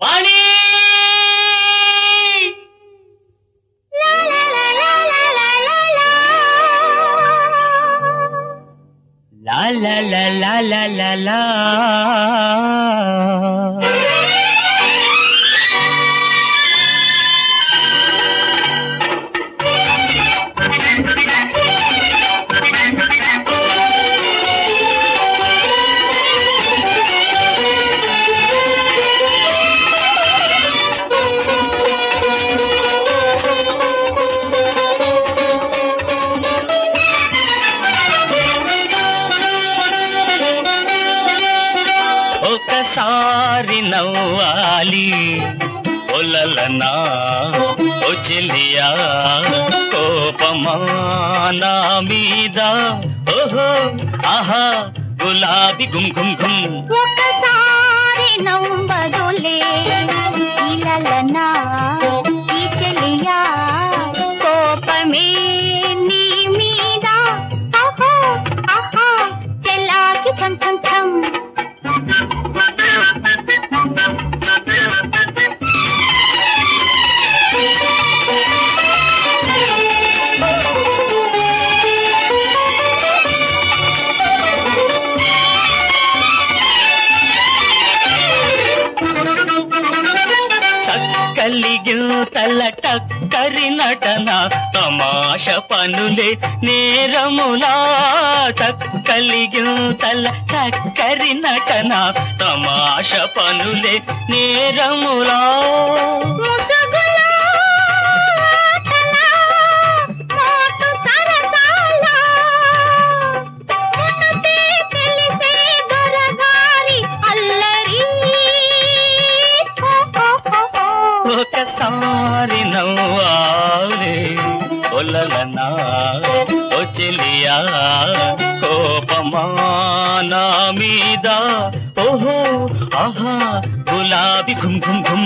వాణి లా లా లా లా లా లా లా ఒకసారి నవ్వాలి ఒలలనా ఓ చెల్లియా కోపమా నా మీద ఓహో ఆహా గులాబీ గుమ్ గుమ్ గుమ్ ఒకసారి నవ్వదులే ఇలలనా ఈ చెలియా కోపమే నీ మీద ఆహా ఆహా చెల్లాకి చం చం చం చక్కలి గింతల టక్కరి నటన తమాష పనులే నేరములా చక్కలి గింతల టక్కరి నటన తమాష పనులే నేరములా ముసుగులో ఆటలా, మోటు సరసాలా, మునుపే తెలిసే దొరగారి అల్లరి. హో, హో, హో, హో. ఒకసారి నవ్వాలి ఒలలనా ఓ చెలియా కోపమా నా మీద ఓహో ఆహా గులాబీ ఘుమ్ ఘుమ్ ఘుమ్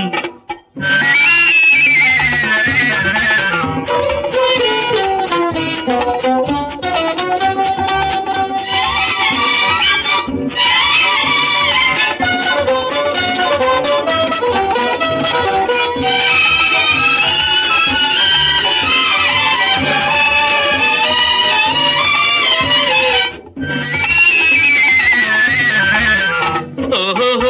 ఓహో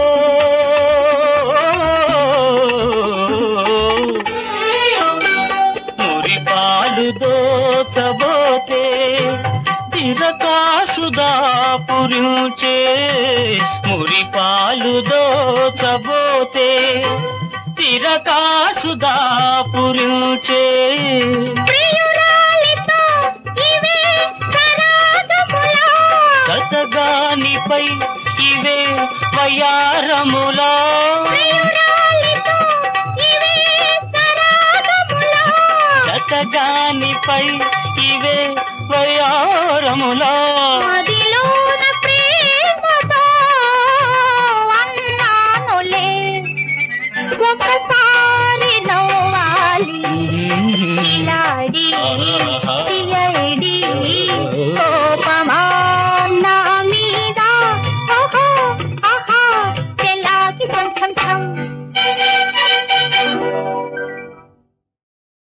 మురి పాలు దోచబోతే తిరకాసుదా పురించే మురి పాలు దోచబోతే తిరకాసుదా పురించే ప్రియురాలితో ఇవే సరాగములా. చతగానిపై ఇవే వయారములా ప్రియురాలితో ఇవే సరాగములా. చతగానిపై ఇవే వయారములా